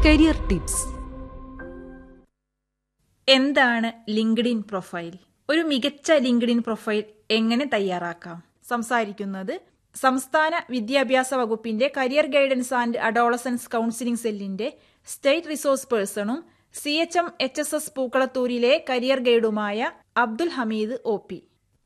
career tips എന്താണ് LinkedIn profile ഒരു മികച്ച ലിങ്ക്ഡിൻ പ്രൊഫൈൽ എങ്ങനെ തയ്യാറാക്കാം സംസാരിക്കുന്നത് സംസ്ഥാന വിദ്യാഭ്യാസ വകുപ്പിന്റെ career guidance and adolescence counselling സെല്ലിന്റെ സ്റ്റേറ്റ് റിസോഴ്സ് പേഴ്സണും C H M H S S പൂക്കളത്തൂരിലെ കരിയർ ഗൈഡുമായ അബ്ദുൽ ഹമീദ് ഒ പി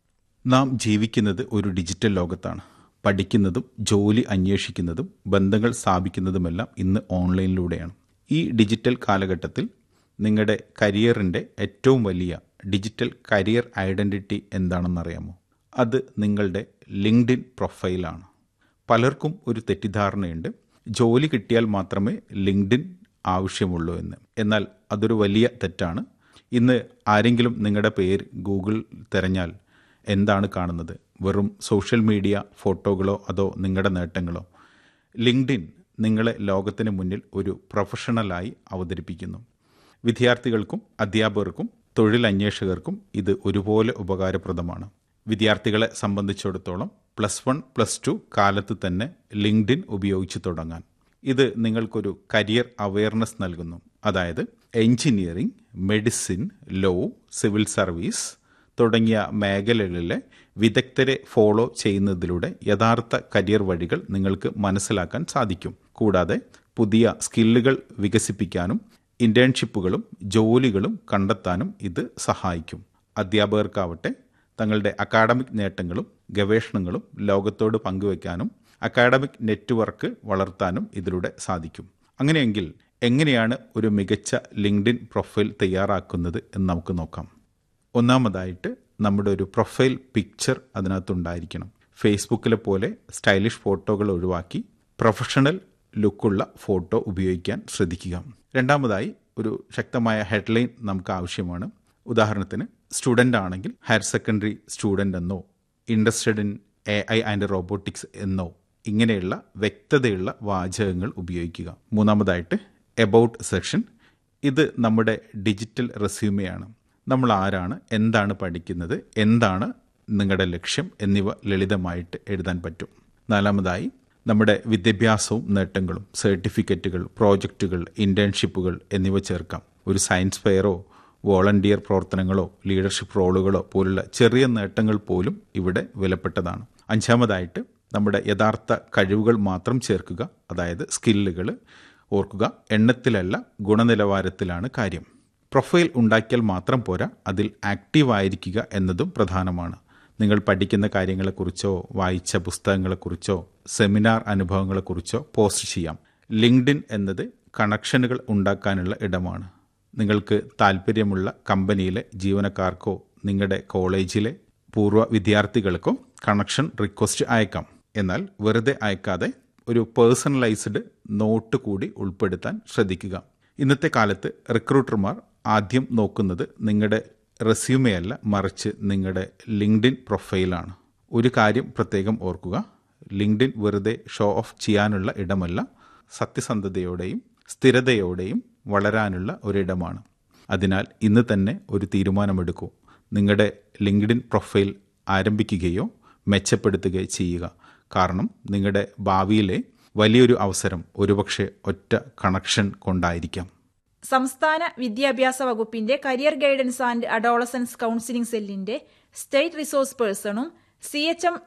നാം ജീവിക്കുന്നത് ഒരു ഡിജിറ്റൽ ലോകത്താണ് പഠിക്കുന്നതും ജോലി അന്വേഷിക്കുന്നതും ബന്ധങ്ങൾ സ്ഥാപിക്കുന്നതുമെല്ലാം ഇന്ന് ഓൺലൈനിലൂടെയാണ് ഈ ഡിജിറ്റൽ കാലഘട്ടത്തിൽ നിങ്ങളുടെ കരിയറിൻ്റെ ഏറ്റവും വലിയ ഡിജിറ്റൽ കരിയർ ഐഡൻറ്റിറ്റി എന്താണെന്നറിയാമോ അത് നിങ്ങളുടെ ലിങ്ക്ഡിൻ പ്രൊഫൈലാണ് പലർക്കും ഒരു തെറ്റിദ്ധാരണയുണ്ട് ജോലി കിട്ടിയാൽ മാത്രമേ ലിങ്ക്ഡിൻ ആവശ്യമുള്ളൂ എന്ന് എന്നാൽ അതൊരു വലിയ തെറ്റാണ് ഇന്ന് ആരെങ്കിലും നിങ്ങളുടെ പേര് ഗൂഗിൾ തിരഞ്ഞാൽ എന്താണ് കാണുന്നത് വെറും സോഷ്യൽ മീഡിയ ഫോട്ടോകളോ അതോ നിങ്ങളുടെ നേട്ടങ്ങളോ ലിങ്ക്ഡിൻ നിങ്ങളെ ലോകത്തിന് മുന്നിൽ ഒരു പ്രൊഫഷണലായി അവതരിപ്പിക്കുന്നു വിദ്യാർത്ഥികൾക്കും അധ്യാപകർക്കും തൊഴിലന്വേഷകർക്കും ഇത് ഒരുപോലെ ഉപകാരപ്രദമാണ് വിദ്യാർത്ഥികളെ സംബന്ധിച്ചിടത്തോളം പ്ലസ് വൺ പ്ലസ് ടു കാലത്ത് തന്നെ ലിങ്ക്ഡിൻ ഉപയോഗിച്ച് തുടങ്ങാൻ ഇത് നിങ്ങൾക്കൊരു കരിയർ അവയർനെസ് നൽകുന്നു അതായത് engineering medicine law civil service തുടങ്ങിയ മേഖലകളിലെ വിദഗ്ധരെ ഫോളോ ചെയ്യുന്നതിലൂടെ യഥാർത്ഥ കരിയർ വഴികൾ നിങ്ങൾക്ക് മനസ്സിലാക്കാൻ സാധിക്കും കൂടാതെ പുതിയ സ്കില്ലുകൾ വികസിപ്പിക്കാനും ഇന്റേൺഷിപ്പുകളും ജോലികളും കണ്ടെത്താനും ഇത് സഹായിക്കും അധ്യാപകർക്കാവട്ടെ തങ്ങളുടെ അക്കാഡമിക് നേട്ടങ്ങളും ഗവേഷണങ്ങളും ലോകത്തോട് പങ്കുവയ്ക്കാനും അക്കാഡമിക് നെറ്റ്വർക്ക് വളർത്താനും ഇതിലൂടെ സാധിക്കും അങ്ങനെയെങ്കിൽ എങ്ങനെയാണ് ഒരു മികച്ച ലിങ്ക്ഡിൻ പ്രൊഫൈൽ തയ്യാറാക്കുന്നത് എന്ന് നമുക്ക് നോക്കാം ഒന്നാമതായിട്ട് നമ്മുടെ ഒരു പ്രൊഫൈൽ പിക്ചർ അതിനകത്തുണ്ടായിരിക്കണം ഫേസ്ബുക്കിലെ പോലെ സ്റ്റൈലിഷ് ഫോട്ടോകൾ ഒഴിവാക്കി പ്രൊഫഷണൽ ലുക്കുള്ള ഫോട്ടോ ഉപയോഗിക്കാൻ ശ്രദ്ധിക്കുക രണ്ടാമതായി ഒരു ശക്തമായ ഹെഡ്ലൈൻ നമുക്ക് ആവശ്യമാണ് ഉദാഹരണത്തിന് സ്റ്റുഡൻ്റ് ആണെങ്കിൽ ഹയർ സെക്കൻഡറി സ്റ്റുഡൻ്റ് എന്നോ interested in A I and robotics എന്നോ ഇങ്ങനെയുള്ള വ്യക്തതയുള്ള വാചകങ്ങൾ ഉപയോഗിക്കുക മൂന്നാമതായിട്ട് എബൌട്ട് സെക്ഷൻ ഇത് നമ്മുടെ ഡിജിറ്റൽ റെസ്യൂമെയാണ് നമ്മൾ ആരാണ് എന്താണ് പഠിക്കുന്നത് എന്താണ് നിങ്ങളുടെ ലക്ഷ്യം എന്നിവ ലളിതമായിട്ട് എഴുതാൻ പറ്റും നാലാമതായി നമ്മുടെ വിദ്യാഭ്യാസവും നേട്ടങ്ങളും സർട്ടിഫിക്കറ്റുകൾ പ്രോജക്റ്റുകൾ ഇന്റേൺഷിപ്പുകൾ എന്നിവ ചേർക്കാം ഒരു സയൻസ് ഫെയറോ വോളണ്ടിയർ പ്രവർത്തനങ്ങളോ ലീഡർഷിപ്പ് റോളുകളോ പോലുള്ള ചെറിയ നേട്ടങ്ങൾ പോലും ഇവിടെ വിലപ്പെട്ടതാണ് അഞ്ചാമതായിട്ട് നമ്മുടെ യഥാർത്ഥ കഴിവുകൾ മാത്രം ചേർക്കുക അതായത് സ്കില്ലുകൾ ഓർക്കുക എണ്ണത്തിലല്ല ഗുണനിലവാരത്തിലാണ് കാര്യം പ്രൊഫൈൽ ഉണ്ടാക്കിയാൽ മാത്രം പോരാ അതിൽ ആക്റ്റീവ് ആയിരിക്കുക എന്നതും പ്രധാനമാണ് നിങ്ങൾ പഠിക്കുന്ന കാര്യങ്ങളെക്കുറിച്ചോ വായിച്ച പുസ്തകങ്ങളെക്കുറിച്ചോ സെമിനാർ അനുഭവങ്ങളെക്കുറിച്ചോ പോസ്റ്റ് ചെയ്യാം ലിങ്ക്ഡിൻ എന്നത് കണക്ഷനുകൾ ഉണ്ടാക്കാനുള്ള ഇടമാണ് നിങ്ങൾക്ക് താല്പര്യമുള്ള കമ്പനിയിലെ ജീവനക്കാർക്കോ നിങ്ങളുടെ കോളേജിലെ പൂർവ്വ വിദ്യാർത്ഥികൾക്കോ കണക്ഷൻ റിക്വസ്റ്റ് അയക്കാം എന്നാൽ വെറുതെ അയക്കാതെ ഒരു പേഴ്സണലൈസ്ഡ് നോട്ട് കൂടി ഉൾപ്പെടുത്താൻ ശ്രദ്ധിക്കുക ഇന്നത്തെ കാലത്ത് റിക്രൂട്ടർമാർ ആദ്യം നോക്കുന്നത് നിങ്ങളുടെ റെസ്യൂമയല്ല മറിച്ച് നിങ്ങളുടെ ലിങ്ക്ഡിൻ പ്രൊഫൈലാണ് ഒരു കാര്യം പ്രത്യേകം ഓർക്കുക ലിങ്ക്ഡിൻ വെറുതെ ഷോ ഓഫ് ചെയ്യാനുള്ള ഇടമല്ല സത്യസന്ധതയോടെയും സ്ഥിരതയോടെയും വളരാനുള്ള ഒരിടമാണ് അതിനാൽ ഇന്ന് തന്നെ ഒരു തീരുമാനമെടുക്കൂ നിങ്ങളുടെ ലിങ്ക്ഡിൻ പ്രൊഫൈൽ ആരംഭിക്കുകയോ മെച്ചപ്പെടുത്തുകയോ ചെയ്യുക കാരണം നിങ്ങളുടെ ഭാവിയിലെ വലിയൊരു അവസരം ഒരുപക്ഷെ ഒറ്റ കണക്ഷൻ കൊണ്ടായിരിക്കാം സംസ്ഥാന വിദ്യാഭ്യാസ വകുപ്പിന്റെ career guidance and adolescence counselling സെല്ലിന്റെ സ്റ്റേറ്റ് റിസോഴ്സ് പേഴ്സണും സി എച്ച് എം